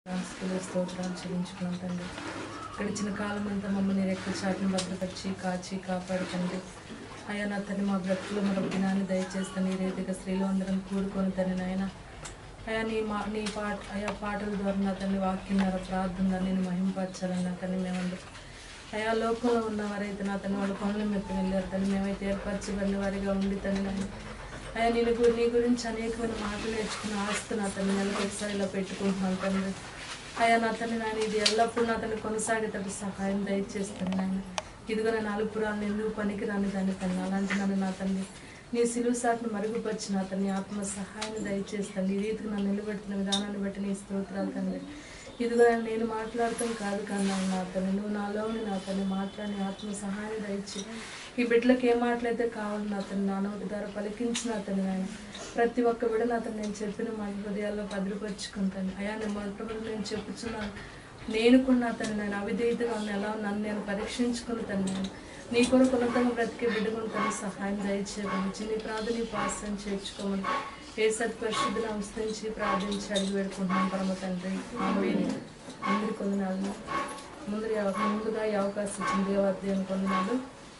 స్థుతులు స్తోత్రాలు చెల్లించుకున్నాం తండ్రి గడిచిన కాలం అంతా మమ్మల్ని రెక్క చాటును భద్రపరిచి కాచి కాపాడుతండి అయ్యా నా తల్లి మా బ్రతుకులు మరొక దినాన్ని దయచేస్తాను ఈ రీతిగా స్త్రీలు అందరం కూడుకొని తని నాయన అయ్యా నీ మా నీ పాట అయా పాటల ద్వారా నా తల్లి వాక్యం ద్వారా ప్రార్థన ద్వారా నేను మహింపరచాలని నా తల్లి మేమందరం అయా లోకంలో ఉన్నవారైతే నా తల్లి వాళ్ళ పనుల మీద వెళ్ళారు తల్లి మేమైతే ఏర్పరచబడిన వారిగా ఉండి తల్లి నాయన అయ్యా నేను గు- నీ గురించి అనేకమైన మాటలు నేర్చుకున్న ఆస్తి నా తల్లి నెలకు ఒకసారి ఇలా పెట్టుకుంటున్నాను తండ్రి అయ్యా నా తల్లి నాయన ఇది ఎల్లప్పుడూ నా తల్లి కొనసాగేటప్పుడు సహాయం దయచేస్తాను నాయన ఇదిగో నా నాలుగు పురాలను ఎందుకు పనికి రాని దాన్ని తల్లి అలాంటి నన్ను నా తల్లి నీ సిలువు సాటును మరుగుపరిచి నా తల్లి ఆత్మ సహాయాన్ని దయచేస్తాను ఈ రీతికి నన్ను నిలబెట్టిన విధానాన్ని బట్టి నీ స్తోత్రాలు తండ్రి ఇదిగో నేను మాట్లాడటం కాదు కన్నా నా తల్లి నువ్వు నాలో నా తల్లి మాట్లాడి ఆత్మ సహాయాన్ని దయచి ఈ బిడ్డలకు ఏ మాటలైతే కావాలి నా తల్లి నా నోటి ద్వారా పలికించిన అతను ఆయన ప్రతి ఒక్క బిడ్డ అతను నేను చెప్పిన మాట హృదయాల్లో భద్రపరుచుకుంటాను అయా నేను మొదటి నేను చెప్పుచున్నాను నేను కూడా అతను నేను అవిధేయతగా ఉన్న ఎలా నన్ను నేను పరీక్షించుకుని తను నేను నీ కొరకు ఉన్నతంగా బ్రతికే బిడ్డకుని తను సహాయం దయచేయమని నీ ప్రార్థన పాసం చేర్చుకోమని ఏ సత్పరిశుద్ధులు అంశించి ప్రార్థించి అడిగి పెడుకుంటున్నాం పరమ తండ్రి ఆమె అందరి కొందనాలు ముందు ముందుగా ఈ అవకాశం ఇచ్చిన దేవాదేవుని కొందనాలు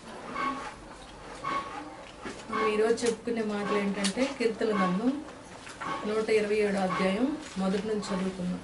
మనం ఈరోజు చెప్పుకునే మాటలు ఏంటంటే కీర్తన గ్రంథం నూట ఇరవై ఏడు అధ్యాయం మొదటి నుంచి చదువుకుందాం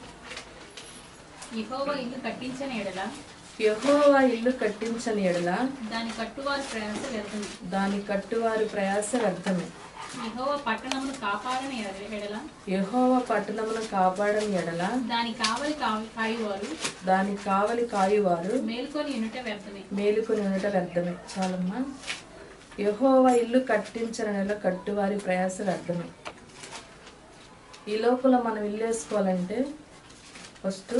యెహోవా ఇల్లు కట్టించిన ఎడల యెహోవా ఇల్లు కట్టించని ఎడల దాని కట్టువారి ప్రయాస వ్యర్థమే దాని కట్టువారి ప్రయాస వ్యర్థమే యెహోవా పట్టణమును కాపాడని ఎడ- ఎడల యెహోవా పట్టణమును కాపాడని ఎడల దాని కావలి కావి- కాయువారు దాని కావలి కాయువారు మేల్కొని ఉన్నట వ్యర్థమే మేలుకొని ఉండట వ్యర్థమే చాలమ్మా యెహోవా ఇల్లు కట్టించని నెల కట్టువారి ప్రయాస వ్యర్థమే ఈ లోపల మనం ఇల్లు వేసుకోవాలంటే ఫస్ట్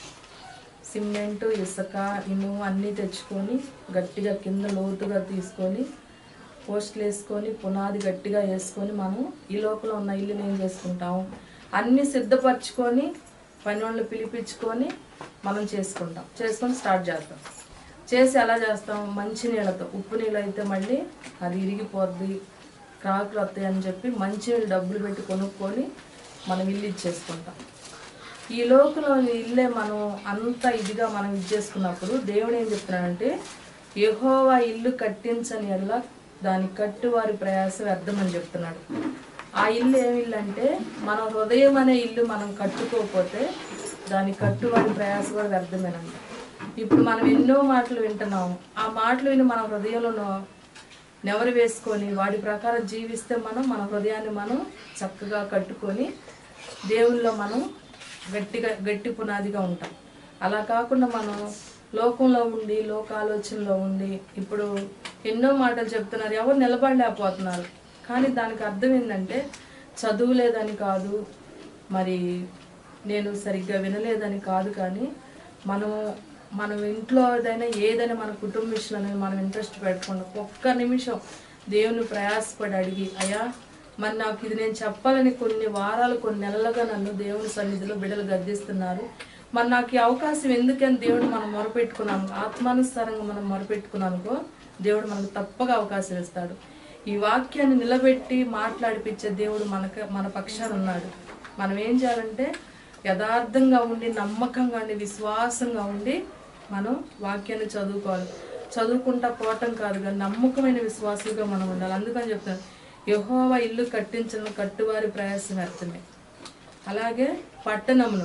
సిమెంట్ ఇసుక ఇనుము అన్నీ తెచ్చుకొని గట్టిగా కింద లోతుగా తీసుకొని పోస్టులు వేసుకొని పునాది గట్టిగా వేసుకొని మనం ఈ లోపల ఉన్న ఇల్లుని ఏం చేసుకుంటాం అన్నీ సిద్ధపరచుకొని పని వాళ్ళు పిలిపించుకొని మనం చేసుకుంటాం చేసుకొని స్టార్ట్ చేస్తాం చేసి ఎలా చేస్తాం మంచి నీళ్ళతో ఉప్పు నీళ్ళు అయితే మళ్ళీ అది ఇరిగిపోద్ది క్రాకులు వస్తాయి అని చెప్పి మంచి నీళ్ళు డబ్బులు పెట్టి కొనుక్కొని మనం ఇల్లు ఇచ్చేసుకుంటాం ఈ లోకంలో ఇల్లే మనం అంత ఇదిగా మనం ఇచ్చేసుకున్నప్పుడు దేవుడు ఏం చెప్తున్నాడంటే యెహోవా ఇల్లు కట్టించని ఎల్లా దాని కట్టువారి ప్రయాస వ్యర్థమని చెప్తున్నాడు ఆ ఇల్లు ఏమి ఇల్లు అంటే మన హృదయం అనే ఇల్లు మనం కట్టుకోకపోతే దాని కట్టువారి ప్రయాస కూడా వ్యర్థమేనంట ఇప్పుడు మనం ఎన్నో మాటలు వింటున్నాము ఆ మాటలు విని మన హృదయంలో నెవరు వేసుకొని వాడి ప్రకారం జీవిస్తే మనం మన హృదయాన్ని మనం చక్కగా కట్టుకొని దేవుల్లో మనం గట్టిగా గట్టి పునాదిగా ఉంటాం అలా కాకుండా మనం లోకంలో ఉండి లోక ఆలోచనలో ఉండి ఇప్పుడు ఎన్నో మాటలు చెప్తున్నారు ఎవరు నిలబడలేకపోతున్నారు కానీ దానికి అర్థం ఏంటంటే చదువు లేదని కాదు మరి నేను సరిగ్గా వినలేదని కాదు కానీ మనం మనం ఇంట్లో ఏదైనా ఏదైనా మన కుటుంబ విషయంలో అనేది మనం ఇంట్రెస్ట్ పెట్టకుండా ఒక్క నిమిషం దేవుని ప్రయాసపడి అడిగి అయ్యా మరి నాకు ఇది నేను చెప్పాలని కొన్ని వారాలు కొన్ని నెలలుగా నన్ను దేవుని సన్నిధిలో బిడ్డలు గద్దిస్తున్నారు మరి నాకు ఈ అవకాశం ఎందుకని దేవుడు మనం మొరపెట్టుకున్నాను ఆత్మానుసారంగా మనం మొరపెట్టుకున్నానుకో దేవుడు మనకు తప్పగా అవకాశం ఇస్తాడు ఈ వాక్యాన్ని నిలబెట్టి మాట్లాడిపించే దేవుడు మనకు మన పక్షాన ఉన్నాడు మనం ఏం చేయాలంటే యథార్థంగా ఉండి నమ్మకంగా ఉండి విశ్వాసంగా ఉండి మనం వాక్యాన్ని చదువుకోవాలి చదువుకుంటా పోవటం కాదు కానీ నమ్మకమైన విశ్వాసులుగా మనం ఉండాలి అందుకని చెప్తాను యెహోవా ఇల్లు కట్టించిన కట్టువారి ప్రయాసం వ్యర్థమే అలాగే పట్టణమును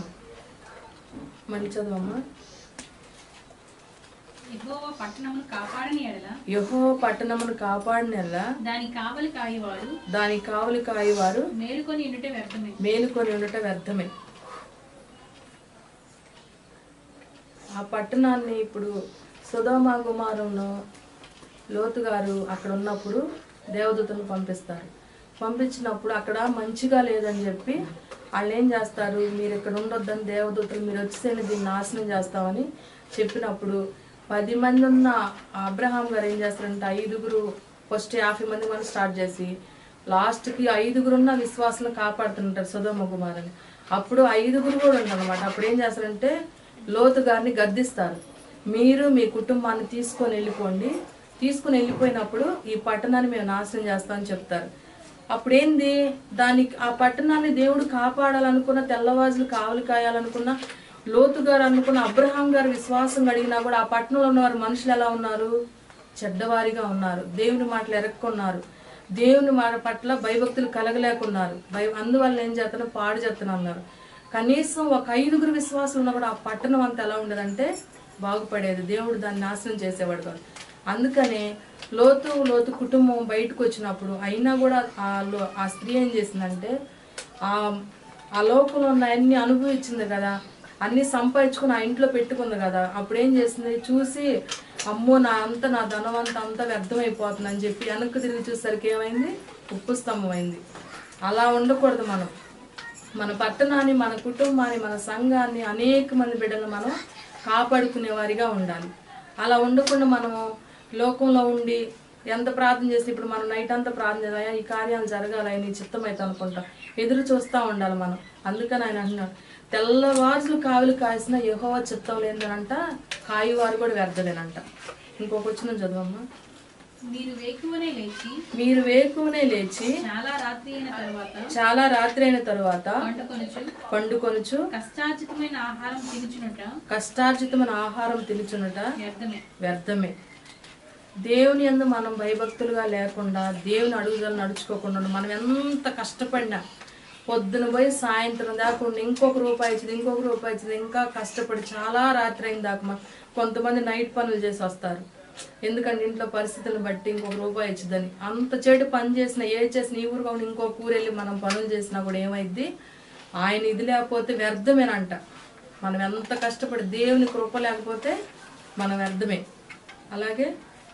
మళ్ళీ చదువమ్మా యెహోవా పట్టణమును కాపాడని ఎడల యహో పట్టణమును కాపాడినెల్లా దాని కావలి కాయువారు దాని కావలి కాయవారు మేలుకొని ఉన్నట వ్యర్థమే మేలుకొని ఉండట వ్యర్థమే ఆ పట్టణాన్ని ఇప్పుడు సుధామ కుమారంలో లోతు గారు అక్కడ ఉన్నప్పుడు దేవదూతను పంపిస్తారు పంపించినప్పుడు అక్కడ మంచిగా లేదని చెప్పి వాళ్ళు ఏం చేస్తారు మీరు ఇక్కడ ఉండొద్దని దేవదూతలు మీరు వచ్చేసేనే దీన్ని నాశనం చేస్తామని చెప్పినప్పుడు పది మంది ఉన్న అబ్రహాం గారు ఏం చేస్తారంటే ఐదుగురు ఫస్ట్ యాభై మంది మనం స్టార్ట్ చేసి లాస్ట్కి ఐదుగురు ఉన్న విశ్వాసం కాపాడుతుంటారు సుధమ కుమార్ అప్పుడు ఐదుగురు కూడా ఉంటారు అనమాట అప్పుడు ఏం చేస్తారంటే లోతు గారిని గద్దిస్తారు మీరు మీ కుటుంబాన్ని తీసుకొని వెళ్ళిపోండి తీసుకుని వెళ్ళిపోయినప్పుడు ఈ పట్టణాన్ని మేము నాశనం చేస్తామని చెప్తారు అప్పుడేంది దానికి ఆ పట్టణాన్ని దేవుడు కాపాడాలనుకున్న తెల్లవాజులు కావలి కాయాలనుకున్న లోతు గారు అనుకున్న అబ్రహాం గారు విశ్వాసం అడిగినా కూడా ఆ పట్టణంలో ఉన్నవారు మనుషులు ఎలా ఉన్నారు చెడ్డవారిగా ఉన్నారు దేవుని మాటలు ఎరక్కున్నారు దేవుని మాట పట్ల భయభక్తులు కలగలేకున్నారు భయ అందువల్ల ఏం చేస్తాను పాడు చేస్తాను అన్నారు కనీసం ఒక ఐదుగురు విశ్వాసం ఉన్నా కూడా ఆ పట్టణం అంతా ఎలా ఉండదంటే బాగుపడేది దేవుడు దాన్ని నాశనం చేసేవాడు కాదు అందుకనే లోతు లోతు కుటుంబం బయటకు వచ్చినప్పుడు అయినా కూడా ఆ లో- ఆ స్త్రీ ఏం చేసిందంటే ఆ ఆ లోకంలో ఉన్న అన్ని అనుభవించింది కదా అన్ని సంపాదించుకుని ఆ ఇంట్లో పెట్టుకుంది కదా అప్పుడు ఏం చేసింది చూసి అమ్మో నా అంత నా ధనం అంతా అంతా వ్యర్థమైపోతుంది అని చెప్పి వెనక్కి తిరిగి చూసేసరికి ఏమైంది ఉప్పు స్తంభం అయింది అలా ఉండకూడదు మనం మన పట్టణాన్ని మన కుటుంబాన్ని మన సంఘాన్ని అనేక మంది బిడ్డలు మనం కాపాడుకునే వారిగా ఉండాలి అలా ఉండకుండా మనము లోకంలో ఉండి ఎంత ప్రార్థన చేసి ఇప్పుడు మనం నైట్ అంతా ప్రార్థన చేయాలి ఈ కార్యాలు జరగాలి నీ చిత్తం అయితే అనుకుంటాం ఎదురు చూస్తూ ఉండాలి మనం అందుకని ఆయన అంటున్నాడు తెల్లవారులు కావులు కాసిన యెహోవా చిత్తం లేదనంట కాయువారు కూడా వ్యర్థలేనంట ఇంకొక వచ్చిన చదవమ్మా మీరు వేకువనే లేచి మీరు వేకువనే లేచి చాలా రాత్రి అయిన తర్వాత చాలా రాత్రి అయిన తరువాత వంట కొనుచు పండుకొనుచు కష్టార్జితమైన ఆహారం తినుచునుట కష్టార్జితమైన ఆహారం తినుచునుట వ్యర్థమే వ్యర్థమే దేవుని యందు మనం భయభక్తులుగా లేకుండా దేవుని అడుగుదల నడుచుకోకుండా ఉండి మనం ఎంత కష్టపడినా పొద్దున పోయి సాయంత్రం దాకా ఉండి ఇంకొక రూపాయి ఇచ్చింది ఇంకొక రూపాయి ఇచ్చింది ఇంకా కష్టపడి చాలా రాత్రి అయిన దాకా మా- కొంతమంది నైట్ పనులు చేసి వస్తారు ఎందుకంటే ఇంట్లో పరిస్థితులను బట్టి ఇంకొక రూపాయి ఇచ్చిందని అంత చెడు పని చేసిన ఏ చేసిన ఈ ఊరు కాకుండా ఇంకొక ఊరు వెళ్ళి మనం పనులు చేసినా కూడా ఏమైద్ది ఆయన ఇది లేకపోతే వ్యర్థమేనంట మనం ఎంత కష్టపడి దేవుని కృప లేకపోతే మనం వ్యర్థమే అలాగే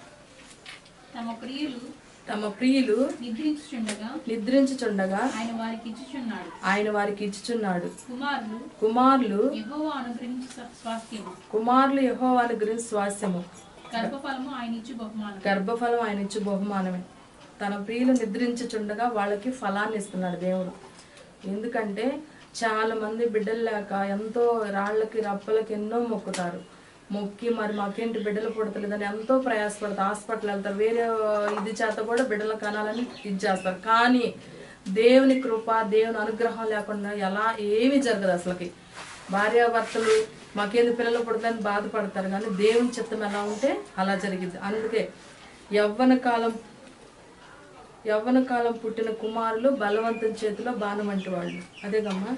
తమ ప్రియులు తమ ప్రియులు నిద్రించుచుండగా నిద్రించుచుండగా ఆయన వారికి ఇచ్చుచున్నాడు ఆయన వారికి ఇచ్చుచున్నాడు కుమారులు కుమారులు యెహోవా అనుగ్రహించి స్వ- స్వాస్థ్యము కుమారులు యెహోవాను గురించి స్వాస్యము గర్భఫలము ఆయన ఇచ్చు బహుమానం గర్భఫలం ఆయన ఇచ్చు బహుమానమే తన ప్రియులు నిద్రించుచుండగా వాళ్ళకి ఫలాన్ని ఇస్తున్నాడు దేవుడు ఎందుకంటే చాలా మంది బిడ్డలు లేక ఎంతో రాళ్ళకి రప్పలకి ఎన్నో మొక్కుతారు మొక్కి మరి మాకేంటి బిడ్డలు పుడతలేదని ఎంతో ప్రయాసపడతారు హాస్పిటల్ వెళ్తారు వేరే ఇది చేత కూడా బిడ్డలు కనాలని ఇది చేస్తారు కానీ దేవుని కృప దేవుని అనుగ్రహం లేకుండా ఎలా ఏమీ జరగదు అసలుకి భార్యాభర్తలు మాకేంది పిల్లలు పుడతారని బాధపడతారు కానీ దేవుని చిత్తం ఎలా ఉంటే అలా జరిగింది అందుకే యవ్వన కాలం యవ్వన కాలం పుట్టిన కుమారులు బలవంతుని చేతిలో బాణం వంటి వాళ్ళు అదేగమ్మా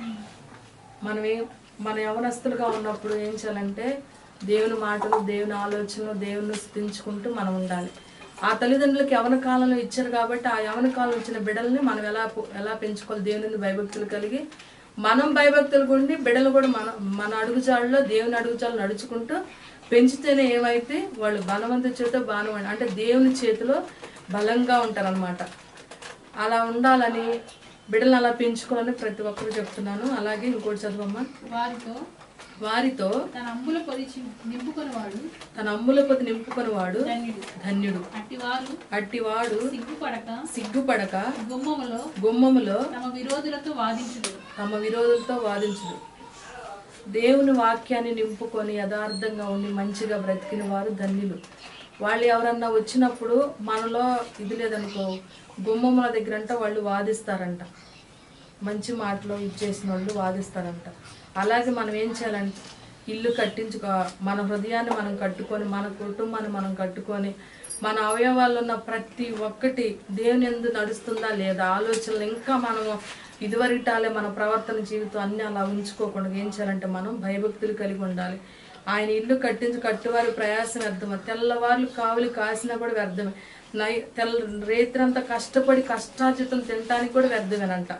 మనం ఏ మన యవనస్తులుగా ఉన్నప్పుడు ఏం చేయాలంటే దేవుని మాటలు దేవుని ఆలోచనలు దేవుని స్థించుకుంటూ మనం ఉండాలి ఆ తల్లిదండ్రులకు యవన కాలంలో ఇచ్చారు కాబట్టి ఆ యవన కాలం ఇచ్చిన బిడ్డల్ని మనం ఎలా పు- ఎలా పెంచుకోవాలి దేవుని భయభక్తులు కలిగి మనం భయభక్తులు ఉండి బిడ్డలు కూడా మన మన అడుగుజాడలో దేవుని అడుగుజాలు నడుచుకుంటూ పెంచితేనే ఏమైతే వాళ్ళు బలవంతు చేతితో బాణం అంటే దేవుని చేతిలో బలంగా ఉంటారనమాట అలా ఉండాలని బిడ్డలను అలా పెంచుకోవాలని ప్రతి ఒక్కరు చెప్తున్నాను అలాగే ఇంకోటి చదవమ్మా వారితో వారితో తన అంబుల పొది నింపుకొని వాడు తన అమ్ముల కొద్ది నింపుకొని వాడు ధన్యుడు ధన్యుడు అట్టివారు అట్టివాడు సిగ్గుపడక సిగ్గుపడక గుమ్మములో గుమ్మములో తమ విరోధులతో వాదించుడు తమ విరోధులతో వాదించుడు దేవుని వాక్యాన్ని నింపుకొని యథార్థంగా ఉండి మంచిగా బ్రతికిన వారు ధన్యులు వాళ్ళు ఎవరన్నా వచ్చినప్పుడు మనలో ఇది లేదనుకో గుమ్మముల దగ్గరంట వాళ్ళు వాదిస్తారంట మంచి మాటలు ఇచ్చేసిన వాళ్ళు వాదిస్తారంట అలాగే మనం ఏం చేయాలంటే ఇల్లు కట్టించుకో మన హృదయాన్ని మనం కట్టుకొని మన కుటుంబాన్ని మనం కట్టుకొని మన అవయవాల్లో ఉన్న ప్రతి ఒక్కటి దేవుని ఎందు నడుస్తుందా లేదా ఆలోచనలు ఇంకా మనము ఇదివరకటాలే మన ప్రవర్తన జీవితం అన్ని అలా ఉంచుకోకుండా ఏం చేయాలంటే మనం భయభక్తులు కలిగి ఉండాలి ఆయన ఇల్లు కట్టించి కట్టువారి ప్రయాసం వ్యర్థమే తెల్లవార్లు కావులు కాసినా కూడా వ్యర్థమే నై తెల్ల రేత్రంతా కష్టపడి కష్టార్జితం తినడానికి కూడా వ్యర్థమేనంట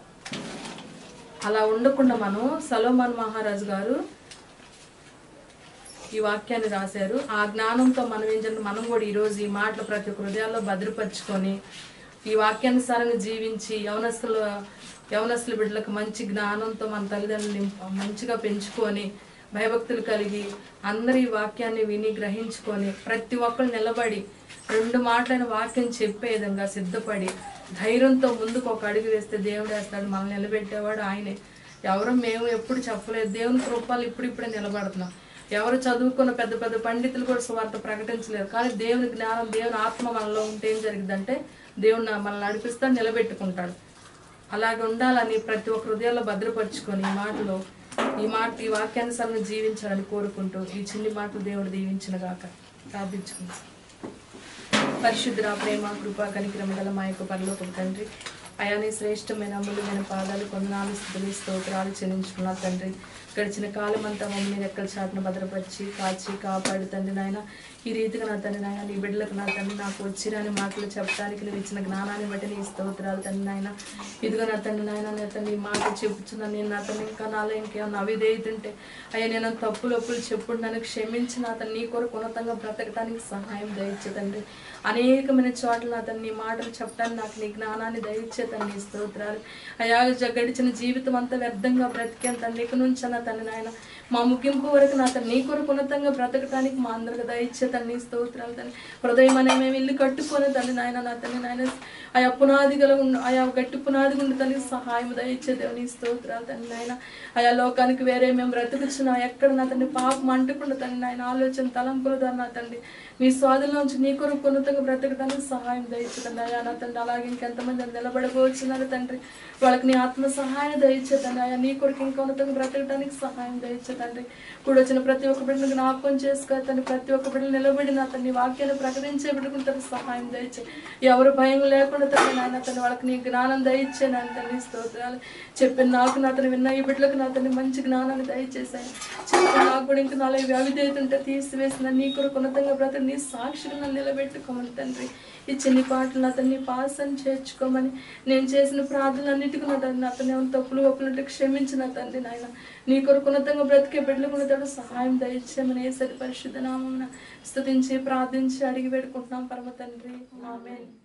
అలా ఉండకుండా మనం సలోమాన్ మహారాజు గారు ఈ వాక్యాన్ని రాశారు ఆ జ్ఞానంతో మనం ఏం చేయాలి మనం కూడా ఈరోజు ఈ మాటలు ప్రతి ఒక్క హృదయాల్లో భద్రపరుచుకొని ఈ వాక్యానుసారంగా జీవించి యవనస్తుల యవనస్తుల బిడ్డలకు మంచి జ్ఞానంతో మన తల్లిదండ్రులు నింప- మంచిగా పెంచుకొని భయభక్తులు కలిగి అందరి ఈ వాక్యాన్ని విని గ్రహించుకొని ప్రతి ఒక్కరు నిలబడి రెండు మాటలైన వాక్యం చెప్పే విధంగా సిద్ధపడి ధైర్యంతో ముందుకు ఒక అడుగు వేస్తే దేవుడు వేస్తాడు మనల్ని నిలబెట్టేవాడు ఆయనే ఎవరు మేము ఎప్పుడు చెప్పలేదు దేవుని కృపాలు ఇప్పుడిప్పుడే నిలబడుతున్నాం ఎవరు చదువుకున్న పెద్ద పెద్ద పండితులు కూడా సువార్త ప్రకటించలేరు కానీ దేవుని జ్ఞానం దేవుని ఆత్మ మనలో ఉంటే ఏం జరిగిందంటే దేవుడు నా- మనల్ని నడిపిస్తాడు నిలబెట్టుకుంటాడు అలాగే ఉండాలని ప్రతి ఒక్క హృదయాల్లో భద్రపరుచుకొని ఈ మాటలో ఈ మాట ఈ వాక్యానుసారంగా జీవించాలని కోరుకుంటూ ఈ చిన్ని మాటలు దేవుడు దీవించిన గాక ప్రార్థించుకుంటాం పరిశుద్ధ ప్రేమ కృప కనికరం గల మా యొక్క పరలోకపు తండ్రి అయాని శ్రేష్టమైన అమూల్యమైన పాదాలు కొందనాలు స్థుతులు స్తోత్రాలు చెల్లించుకున్న తండ్రి గడిచిన కాలం అంతా మమ్మల్ని ఎక్కల చాటున భద్రపరిచి కాచి కాపాడు తండ్రి నాయన ఈ రీతిగా నా తండ్రి నాయన నీ బిడ్డలకు నా తండ్రి నాకు వచ్చిరాని మాటలు చెప్పడానికి నువ్వు ఇచ్చిన జ్ఞానాన్ని బట్టి నీ స్తోత్రాలు తండ్రి నాయన ఇదిగో నా తండ్రి నాయన నా తండ్రి ఈ మాట చెప్పుచున్నా నేను నా తండ్రి ఇంకా నాలో ఇంకేమన్నా అవిధేయుతుంటే అయ్యా నేను తప్పులు ఒప్పులు చెప్పుడు నన్ను క్షమించి నా తండ్రి నీ కొరకు ఉన్నతంగా బ్రతకడానికి సహాయం దయచే తండ్రి అనేకమైన చోట్ల నా తండ్రి నీ మాటలు చెప్పడానికి నాకు నీ జ్ఞానాన్ని దయచే తండ్రి స్తోత్రాలు అయా జ- గడిచిన జీవితం అంతా వ్యర్థంగా బ్రతికేంత తండ్రి ఇక నుంచి నా తండ్రి నాయన మా ముగింపు వరకు నా తండ్రి నీ కొరకు ఉన్నతంగా బ్రతకడానికి మా అందరికి దయచే తండ్రి స్తోత్రాలు తండ్రి హృదయం అనే మేము ఇల్లు కట్టుకొని తండ్రి నాయన నా తండ్రి నాయన ఆయా పునాది గల ఉండు ఆయా గట్టి పునాది గుండు తండ్రి సహాయం దయచే దేవుని స్తోత్రాలు తండ్రి నాయన ఆయా లోకానికి వేరే మేము బ్రతుకుచున్నా ఎక్కడ నా తండ్రి పాపం అంటకుండా తండ్రి నాయన ఆలోచన తలంపుల ద్వారా నా తండ్రి మీ స్వాధీనం నుంచి నీ కొరకు ఉన్నతంగా బ్రతకడానికి సహాయం దయచేతండి అయ్యా నా తండ్రి అలాగే ఇంకెంతమంది నిలబడబోచున్నారు తండ్రి వాళ్ళకి నీ ఆత్మ సహాయం దయచేతండి అయ్యా నీ కొరకు ఇంకా ఉన్నతంగా బ్రతకడానికి సహాయం దయచేతండి కూడా వచ్చిన ప్రతి ఒక్క బిడ్డను జ్ఞాపకం చేసుకో తండ్రి ప్రతి ఒక్క బిడ్డలు నిలబడి నా తండ్రి వాక్యాన్ని ప్రకటించే బిడ్డకు తన సహాయం దయచే ఎవరు భయం లేకుండా తండ్రి నాయన తండ్రి వాళ్ళకి నీ జ్ఞానం దయచే నా తండ్రి స్తోత్రాలు చెప్పిన నాకు నా తండ్రి విన్న ఈ బిడ్డలకు నా తండ్రి మంచి జ్ఞానాన్ని దయచేసాయి చెప్పిన నాకు కూడా ఇంకా నాలో ఇవి అవిధేయతుంటే తీసివేసిన నీ కొరకు ఉన్నతంగా బ్రతక నీ సాక్షిగా నన్ను నిలబెట్టుకోమని తండ్రి ఈ చిన్ని పాటలు అతన్ని పాసం చేర్చుకోమని నేను చేసిన ప్రార్థనలన్నిటికీ నా తండ్రి అతను ఏమైనా తప్పులు ఒప్పులంటే క్షమించిన తండ్రి నాయన నీ కొరకు ఉన్నతంగా బ్రతికే బిడ్డలకు ఉన్నతాడు సహాయం దయచేయమని ఏ సరి పరిశుద్ధ నామం స్తుతించి ప్రార్థించి అడిగి పెట్టుకుంటున్నాం పరమ తండ్రి ఆమెన్